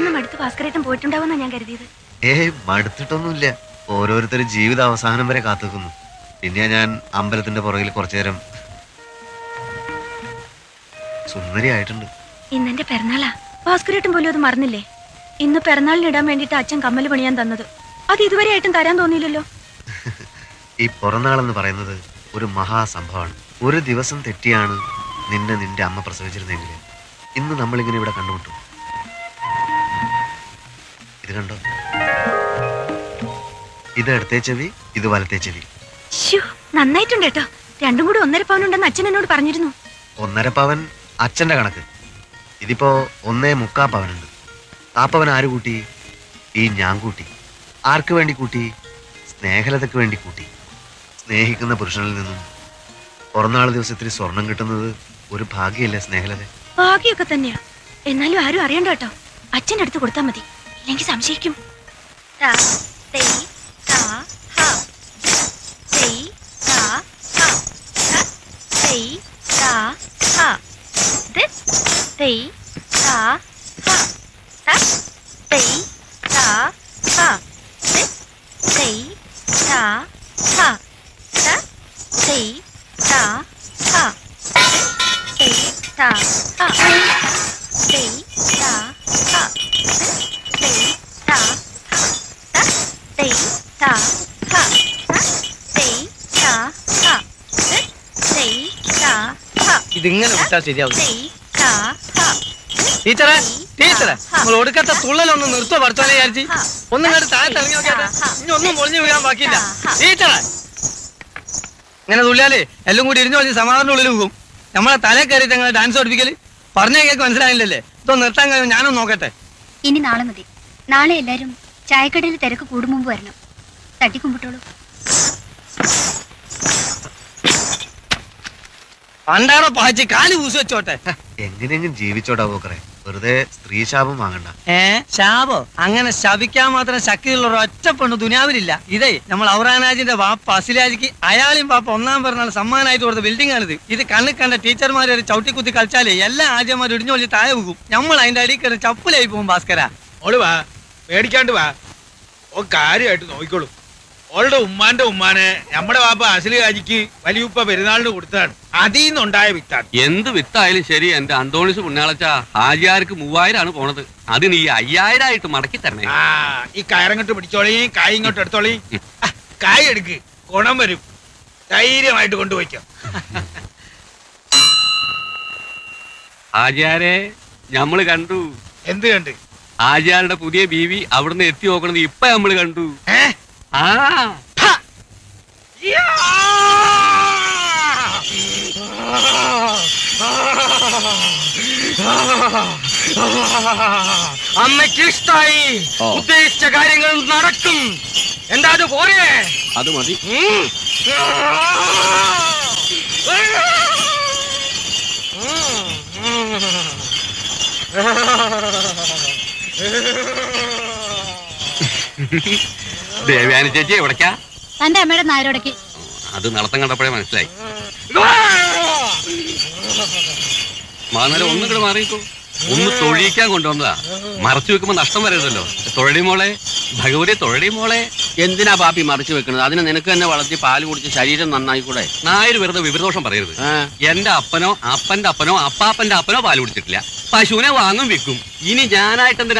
നിന്ന് മടുത്ത് ഭാസ്കരേട്ടൻ പോയിട്ടുണ്ടാവുമെന്നാ ഞാൻ കരുതിയത് ഏയ് മടുത്തിട്ടൊന്നുമില്ല ഓരോരുത്തരും ജീവിത അവസാനം വരെ കാത്തുക്കുന്നു പിന്നെ ഞാൻ അമ്പലത്തിന്റെ പുറകിൽ കുറച്ചു നേരം സുന്ദരിയായിട്ടുണ്ട് ഇന്നെന്റെ പിറന്നാളാ ഭാസ്കരേട്ടൻ പോലും അത് മറന്നില്ലേ ഇന്ന് പിറന്നാളിന് ഇടാൻ വേണ്ടിട്ട് അച്ഛൻ കമ്മല് പണിയാൻ തന്നത് അത് ഇതുവരെ ആയിട്ടും തരാൻ തോന്നിയില്ലല്ലോ ഈ പിറന്നാളെന്ന് പറയുന്നത് ഒരു മഹാസംഭവമാണ് ഒരു ദിവസം തെറ്റിയാണ് നിന്നെ നിന്റെ അമ്മ പ്രസവിച്ചിരുന്നെങ്കിൽ ഇന്ന് നമ്മളിങ്ങനെ ഇവിടെ കണ്ടുമുട്ടും ഇത് കണ്ടോ ഇത് ഇടത്തെ ചെവി ഇത് വലത്തെ ചെവി ശ്ശോ, നന്നായിട്ടുണ്ട് കേട്ടോ രണ്ടും കൂടി ഒന്നര പവനുണ്ടെന്ന് അച്ഛൻ എന്നോട് പറഞ്ഞിരുന്നു ഒന്നര പവൻ അച്ഛന്റെ കണക്ക് ഇതിപ്പോ ഒന്നേ മുക്കാ പവനുണ്ട് ആ പവൻ ആര് കൂട്ടി ഈ ഞാൻ കൂട്ടി ആർക്ക് വേണ്ടി കൂട്ടി സ്നേഹലതയ്ക്ക് വേണ്ടി കൂട്ടി സ്നേഹിക്കുന്ന പുരുഷനിൽ നിന്നും പിറന്നാൾ ദിവസത്തിൽ സ്വർണം കിട്ടുന്നത് ഒരു ഭാഗ്യല്ലേ സ്നേഹലത ഭാഗ്യമൊക്കെ തന്നെയാ എന്നാലും ആരും അറിയണ്ട കേട്ടോ അച്ഛൻ്റെ അടുത്ത് കൊടുത്താൽ മതി ഇല്ലെങ്കിൽ സംശയിക്കും ത, തെയ്, ത, ഹ. തെയ്, ത, ഹ. ത, തെയ്, ത, ഹ. ത്, തെയ്, ത, ഹ. ത, തെയ്, ത, ഹ. ത്, തെയ്, ത, ഹ. ത, തെയ്, ത, ഹ. തെയ്, ത, ഹ. തെയ്, ത, ഹ. തെയ്, ത, ഹ. ത, തെയ്, ത, ഹ. ത, തെയ്, ത, ഹ. ത്, തെയ്, ത, ഹ. ഇതിങ്ങനെ വിട്ടാ ശരിയാവും തെയ്, ത, ഹ. ടീച്ചറെ ടീച്ചറെ നമ്മൾ ഒടുക്കത്തെ തുള്ളലൊന്ന് നിർത്തോ പഠിച്ചോനെ വിചാരിച്ച് ഒന്നും കണ്ട് താഴെ ഇറങ്ങി നോക്കിയാട്ടെ ഇനി ഒന്നും പൊളിഞ്ഞു വീഴാൻ ബാക്കിയില്ല ടീച്ചറെ ഇങ്ങനെ തുള്ളിയാലേ എല്ലാം കൂടി ഇരിഞ്ഞു പറഞ്ഞ് സമാധാനം ഉള്ളിൽ പോകും നമ്മളെ തല കയറിയിട്ട് ഞങ്ങൾ ഡാൻസ് പഠിപ്പിക്കല് പറഞ്ഞ കേൾക്ക് മനസ്സിലായില്ലല്ലേ ഇതൊന്ന് നിർത്താൻ കഴിയും ഞാനൊന്ന് നോക്കട്ടെ ഇനി നാളെ മതി നാളെ എല്ലാരും ചായക്കടയിൽ തിരക്ക് കൂടും മുമ്പ് വരണം തട്ടിക്കുമ്പിട്ടോളൂ പണ്ടാണോ പാച്ചി കാല് പൂസ് വെച്ചോട്ടെ എങ്ങനെയെങ്കിലും ജീവിച്ചോടാ പോക്കറെ വെറുതെ സ്ത്രീ ശാപം വാങ്ങണ്ട ഏ ശാപോ അങ്ങനെ ശപിക്കാൻ മാത്രം ശക്തിയുള്ള ഒരു ഒറ്റ പെണ്ണ് ദുനിയാവിലില്ല ഇതേ നമ്മൾ ഔറാനാജിന്റെ വാപ്പ അസിലാജിക്ക് അയാളെയും പാപ്പ ഒന്നാം പിറന്നാൾ സമ്മാനമായിട്ട് കൊടുത്ത ബിൽഡിംഗ് ആണിത് ഇത് കണ്ണിൽ കണ്ട ടീച്ചർമാരെ ഒരു ചവിട്ടിക്കുത്തി കളിച്ചാലേ എല്ലാ ആദ്യമാരും ഇടിഞ്ഞൊളി താഴെ പോകും നമ്മൾ അതിന്റെ അടിയിൽ കയറി ചപ്പലായി പോകും ഭാസ്കര ഓള് വാ പേടിക്കാണ്ട് വാ ഓ കാര്യമായിട്ട് നോക്കിക്കോളൂ ഓളുടെ ഉമ്മാന്റെ ഉമ്മാനെ നമ്മുടെ വാപ്പ അസല് കാജിക്ക് വലിയുപ്പ പെരുന്നാളിന് കൊടുത്തതാണ് അതിൽ നിന്നുണ്ടായ വിത്താണ് എന്ത് വിത്തായാലും ശരി എന്റെ അന്തോണിസ് പുണ്യാളച്ച ഹാജിയാർക്ക് മൂവായിരം ആണ് പോണത് അതിന് ഈ അയ്യായിരം ആയിട്ട് മടക്കി തരണേ ആ ഈ കയറങ്ങോട്ട് പിടിച്ചോളീ കായ് ഇങ്ങോട്ട് എടുത്തോളീ ആ, കായ് എടുക്ക് ഗുണം വരും ധൈര്യമായിട്ട് കൊണ്ടുപോയിക്കോ ഹാജിയാരെ ഞമ്മള് കണ്ടു എന്ത് കണ്ട് ഹാജിയാരുടെ പുതിയ ബീവി അവിടുന്ന് എത്തി നോക്കണത് ഇപ്പൊ നമ്മള് കണ്ടു ഏ ആ യാ! അമ്മയ്ക്ക് ഇഷ്ടായി ഓ. ഉദ്ദേശിച്ച കാര്യങ്ങൾ നടക്കും എന്താ അത് പോരെ അത് മതി ഉം. ദേവയാനി ചേച്ചി എവിടക്കാ തന്റെ അമ്മയുടെ നായരോടക്ക് അത് നടത്തം കണ്ടപ്പോഴേ മനസ്സിലായി മാന്നാലും ഒന്നും കൂടെ മാറിയിക്കോ ഒന്ന് തൊഴിയിക്കാൻ കൊണ്ടുവന്നതാ മറച്ചു വെക്കുമ്പോ നഷ്ടം വരരുതല്ലോ തൊഴടി മോളെ ഭഗവതി തൊഴടി മോളെ എന്തിനാ പാപ്പി മറിച്ചു വെക്കുന്നത് അതിന് നിനക്ക് തന്നെ വളർത്തി പാല് കുടിച്ച് ശരീരം നന്നായിക്കൂടെ നായര് വെറുതെ വിവരദോഷം പറയരുത് ആ, എന്റെ അപ്പനോ അപ്പന്റെ അപ്പനോ അപ്പാപ്പന്റെ അപ്പനോ പാല് കുടിച്ചിട്ടില്ല പശുവിനെ വാങ്ങും വിൽക്കും ഇനി ഞാനായിട്ട് എന്തിനാ